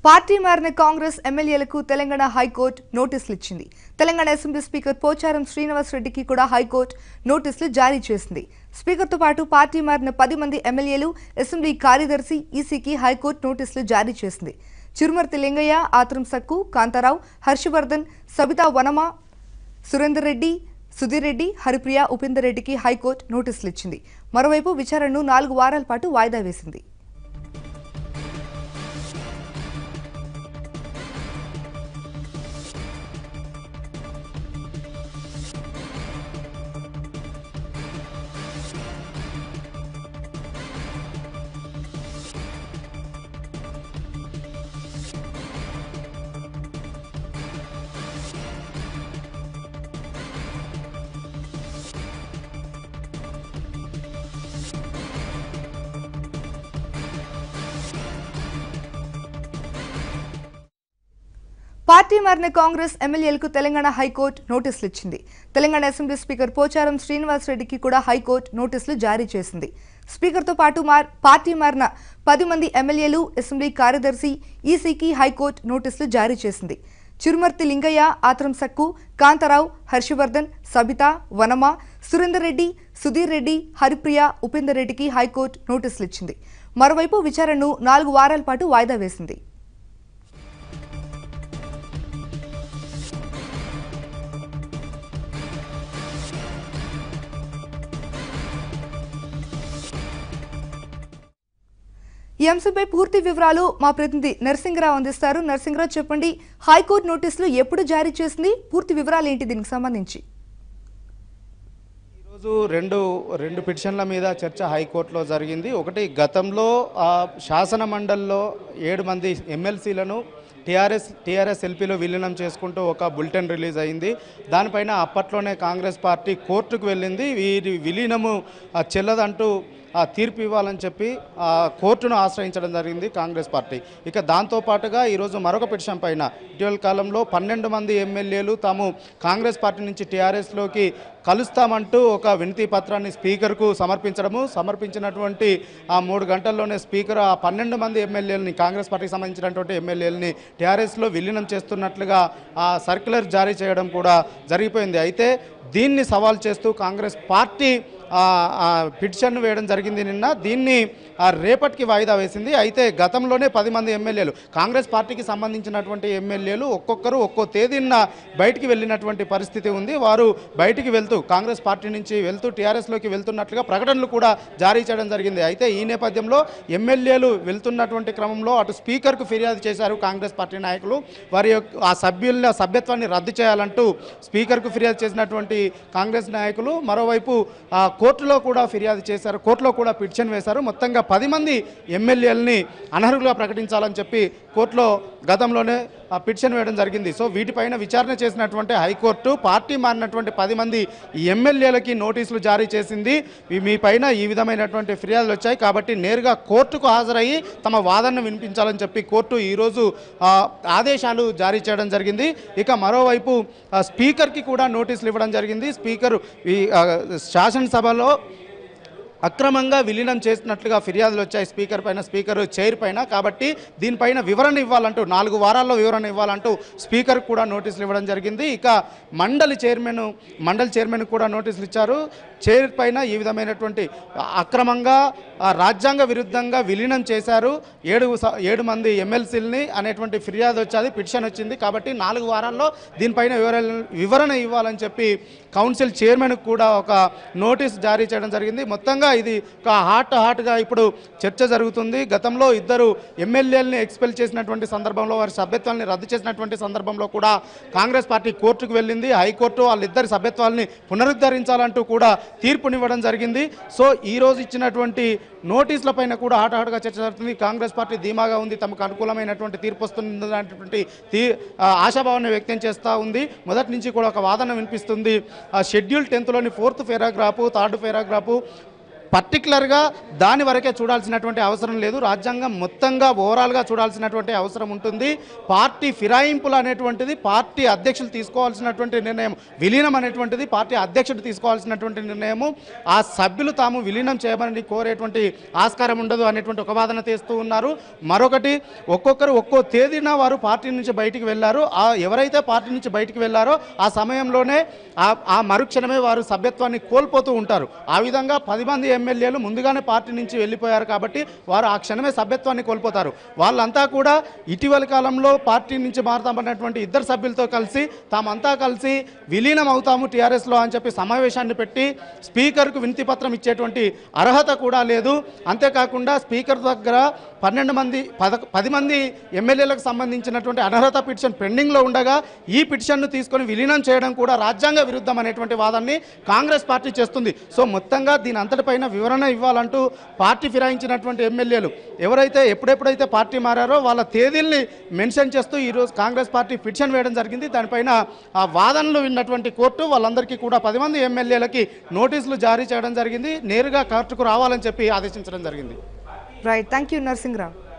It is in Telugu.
పార్టీ మారిన కాంగ్రెస్ ఎమ్మెల్యేలకు తెలంగాణ హైకోర్టు నోటీసులు ఇచ్చింది తెలంగాణ అసెంబ్లీ స్పీకర్ పోచారం శ్రీనివాస్ రెడ్డికి కూడా హైకోర్టు నోటీసులు జారీ చేసింది స్పీకర్తో పాటు పార్టీ మారిన పది మంది ఎమ్మెల్యేలు అసెంబ్లీ కార్యదర్శి ఈసీకి హైకోర్టు నోటీసులు జారీ చేసింది చిరుమర్తి లింగయ్య ఆత్రం సక్కు కాంతారావు హర్షవర్ధన్ సబితా వనమ సురేందర్ రెడ్డి సుధీర్ రెడ్డి హరిప్రియ ఉపేందర్ రెడ్డికి హైకోర్టు నోటీసులు ఇచ్చింది మరోవైపు విచారణను నాలుగు వారాల పాటు వాయిదా వేసింది పార్టీ మారిన కాంగ్రెస్ ఎమ్మెల్యేలకు తెలంగాణ హైకోర్టు నోటీసులు ఇచ్చింది తెలంగాణ అసెంబ్లీ స్పీకర్ పోచారం శ్రీనివాస్ రెడ్డికి కూడా హైకోర్టు నోటీసులు జారీ చేసింది స్పీకర్తో పాటు మార్ పార్టీ మారిన పది మంది ఎమ్మెల్యేలు అసెంబ్లీ కార్యదర్శి ఈసీకి హైకోర్టు నోటీసులు జారీ చేసింది చిరుమర్తి లింగయ్య ఆత్రం సక్కు కాంతారావు హర్షవర్ధన్ సబిత వనమ సురేందర్ రెడ్డి సుధీర్ రెడ్డి హరిప్రియ ఉపేందర్ రెడ్డికి హైకోర్టు నోటీసులు ఇచ్చింది మరోవైపు విచారణను నాలుగు వారాల పాటు వాయిదా వేసింది ఈ అంశంపై పూర్తి వివరాలు మా ప్రతినిధి నరసింగరావు అందిస్తారు నరసింగరావు చెప్పండి హైకోర్టు నోటీసులు ఎప్పుడు జారీ చేసింది పూర్తి వివరాలు ఏంటి దీనికి సంబంధించి ఈరోజు రెండు రెండు పిటిషన్ల మీద చర్చ హైకోర్టులో జరిగింది ఒకటి గతంలో ఆ, శాసన మండలిలో ఏడు మంది ఎమ్మెల్సీలను టీఆర్ఎస్ టీఆర్ఎస్ ఎల్పీలో విలీనం చేసుకుంటూ ఒక బులెటిన్ రిలీజ్ అయింది దానిపైన అప్పట్లోనే కాంగ్రెస్ పార్టీ కోర్టుకు వెళ్ళింది వీరి విలీనము ఆ, చెల్లదంటూ ఆ తీర్పు ఇవ్వాలని చెప్పి ఆ కోర్టును ఆశ్రయించడం జరిగింది కాంగ్రెస్ పార్టీ ఇక దాంతోపాటుగా ఈరోజు మరొక పిటిషన్ పైన ఇటీవల కాలంలో పన్నెండు మంది ఎమ్మెల్యేలు తాము కాంగ్రెస్ పార్టీ నుంచి టీఆర్ఎస్లోకి కలుస్తామంటూ ఒక వినతి పత్రాన్ని స్పీకర్కు సమర్పించడము సమర్పించినటువంటి ఆ మూడు గంటల్లోనే స్పీకర్ ఆ పన్నెండు మంది ఎమ్మెల్యేలని కాంగ్రెస్ పార్టీకి సంబంధించినటువంటి ఎమ్మెల్యేలని టీఆర్ఎస్లో విలీనం చేస్తున్నట్లుగా ఆ సర్క్యులర్ జారీ చేయడం కూడా జరిగిపోయింది అయితే దీన్ని సవాల్ చేస్తూ కాంగ్రెస్ పార్టీ ఆ, ఆ పిటిషన్ వేయడం జరిగింది నిన్న దీన్ని ఆ రేపటికి వాయిదా వేసింది అయితే గతంలోనే పది మంది ఎమ్మెల్యేలు కాంగ్రెస్ పార్టీకి సంబంధించినటువంటి ఎమ్మెల్యేలు ఒక్కొక్కరు ఒక్కో తేదీన బయటికి వెళ్ళినటువంటి పరిస్థితి ఉంది వారు బయటికి వెళ్తూ కాంగ్రెస్ పార్టీ నుంచి వెళ్తూ టీఆర్ఎస్లోకి వెళ్తున్నట్లుగా ప్రకటనలు కూడా జారీ చేయడం జరిగింది అయితే ఈ నేపథ్యంలో ఎమ్మెల్యేలు వెళ్తున్నటువంటి క్రమంలో అటు స్పీకర్కు ఫిర్యాదు చేశారు కాంగ్రెస్ పార్టీ నాయకులు వారి యొక్క ఆ సభ్యుల సభ్యత్వాన్ని రద్దు చేయాలంటూ స్పీకర్కు ఫిర్యాదు చేసినటువంటి కాంగ్రెస్ నాయకులు మరోవైపు ఆ కోర్టులో కూడా ఫిర్యాదు చేశారు కోర్టులో కూడా పిటిషన్ వేశారు మొత్తంగా పది మంది ఎమ్మెల్యేలని అనర్హులుగా ప్రకటించాలని చెప్పి కోర్టులో గతంలోనే ఆ పిటిషన్ వేయడం జరిగింది సో వీటిపైన విచారణ చేసినటువంటి హైకోర్టు పార్టీ మారినటువంటి పది మంది ఎమ్మెల్యేలకి నోటీసులు జారీ చేసింది ఈ- మీ పైన ఈ విధమైనటువంటి ఫిర్యాదులు వచ్చాయి కాబట్టి నేరుగా కోర్టుకు హాజరయ్యి తమ వాదనను వినిపించాలని చెప్పి కోర్టు ఈరోజు ఆ, ఆదేశాలు జారీ చేయడం జరిగింది ఇక మరోవైపు ఆ, స్పీకర్కి కూడా నోటీసులు ఇవ్వడం జరిగింది స్పీకర్ ఈ ఆ, శాసనసభలో అక్రమంగా విలీనం చేసినట్లుగా ఫిర్యాదులు వచ్చాయి స్పీకర్ పైన స్పీకర్ చైర్ పైన కాబట్టి దీనిపైన వివరణ ఇవ్వాలంటూ నాలుగు వారాల్లో వివరణ ఇవ్వాలంటూ స్పీకర్ కూడా నోటీసులు ఇవ్వడం జరిగింది ఇక మండలి చైర్మన్ మండలి చైర్మన్ కూడా నోటీసులు ఇచ్చారు చైర్ పైన ఈ విధమైనటువంటి అక్రమంగా ఆ, రాజ్యాంగ విరుద్ధంగా విలీనం చేశారు ఏడు స- ఏడు మంది ఎమ్మెల్సీలని అనేటువంటి ఫిర్యాదు వచ్చేది పిటిషన్ వచ్చింది కాబట్టి నాలుగు వారాల్లో దీనిపైన వివరణ వివరణ ఇవ్వాలని చెప్పి కౌన్సిల్ చైర్మన్ కూడా ఒక నోటీస్ జారీ చేయడం జరిగింది మొత్తంగా ఇది ఒక హాట్ హాట్గా ఇప్పుడు చర్చ జరుగుతుంది గతంలో ఇద్దరు ఎమ్మెల్యేలని ఎక్స్పెల్ చేసినటువంటి సందర్భంలో వారి సభ్యత్వాన్ని రద్దు చేసినటువంటి సందర్భంలో కూడా కాంగ్రెస్ పార్టీ కోర్టుకు వెళ్ళింది హైకోర్టు వాళ్ళిద్దరి సభ్యత్వాల్ని పునరుద్ధరించాలంటూ కూడా తీర్పునివ్వడం జరిగింది సో ఈ రోజు ఇచ్చినటువంటి నోటీసుల పైన కూడా హాటాహాటుగా చర్చ జరుగుతుంది కాంగ్రెస్ పార్టీ ధీమాగా ఉంది తమకు అనుకూలమైనటువంటి తీర్పు వస్తుందనేటువంటి తీ ఆ, ఆశాభావాన్ని వ్యక్తం చేస్తూ ఉంది మొదటి నుంచి కూడా ఒక వాదన వినిపిస్తుంది ఆ షెడ్యూల్ టెన్త్లోని ఫోర్త్ పేరాగ్రాఫు థర్డ్ పేరాగ్రాఫు పర్టికులర్గా దాని వరకే చూడాల్సినటువంటి అవసరం లేదు రాజ్యాంగం మొత్తంగా ఓవరాల్గా చూడాల్సినటువంటి అవసరం ఉంటుంది పార్టీ ఫిరాయింపులు అనేటువంటిది పార్టీ అధ్యక్షులు తీసుకోవాల్సినటువంటి నిర్ణయం విలీనం అనేటువంటిది పార్టీ అధ్యక్షుడు తీసుకోవాల్సినటువంటి నిర్ణయము ఆ సభ్యులు తాము విలీనం చేయమని కోరేటువంటి ఆస్కారం ఉండదు అనేటువంటి ఒక వాదన తీస్తూ ఉన్నారు మరొకటి ఒక్కొక్కరు ఒక్కో తేదీన వారు పార్టీ నుంచి బయటికి వెళ్ళారు ఆ ఎవరైతే పార్టీ నుంచి బయటికి వెళ్ళారో ఆ సమయంలోనే ఆ ఆ మరుక్షణమే వారు సభ్యత్వాన్ని కోల్పోతూ ఉంటారు ఆ విధంగా పది మంది ఎమ్మెల్యేలు ముందుగానే పార్టీ నుంచి వెళ్ళిపోయారు కాబట్టి వారు ఆ క్షణమే సభ్యత్వాన్ని కోల్పోతారు వాళ్ళంతా కూడా ఇటీవల కాలంలో పార్టీ నుంచి మారుతామన్నటువంటి ఇద్దరు సభ్యులతో కలిసి తామంతా కలిసి విలీనం అవుతాము టీఆర్ఎస్లో అని చెప్పి సమావేశాన్ని పెట్టి స్పీకర్కు వినతి పత్రం ఇచ్చేటువంటి అర్హత కూడా లేదు అంతేకాకుండా స్పీకర్ దగ్గర పన్నెండు మంది పద పది మంది ఎమ్మెల్యేలకు సంబంధించినటువంటి అనర్హత పిటిషన్ పెండింగ్లో ఉండగా ఈ పిటిషన్ను తీసుకొని విలీనం చేయడం కూడా రాజ్యాంగ విరుద్ధం అనేటువంటి వాదాన్ని కాంగ్రెస్ పార్టీ చేస్తుంది సో మొత్తంగా దీని అంతటిపైన వివరణ ఇవ్వాలంటూ పార్టీ ఫిరాయించినటువంటి ఎమ్మెల్యేలు ఎవరైతే ఎప్పుడెప్పుడైతే పార్టీ మారారో వాళ్ళ తేదీల్ని మెన్షన్ చేస్తూ ఈరోజు కాంగ్రెస్ పార్టీ పిటిషన్ వేయడం జరిగింది దానిపైన ఆ వాదనలు విన్నటువంటి కోర్టు వాళ్ళందరికీ కూడా పది మంది ఎమ్మెల్యేలకి నోటీసులు జారీ చేయడం జరిగింది నేరుగా కోర్టుకు రావాలని చెప్పి ఆదేశించడం జరిగింది రైట్ థ్యాంక్ యూ నరసింహరావు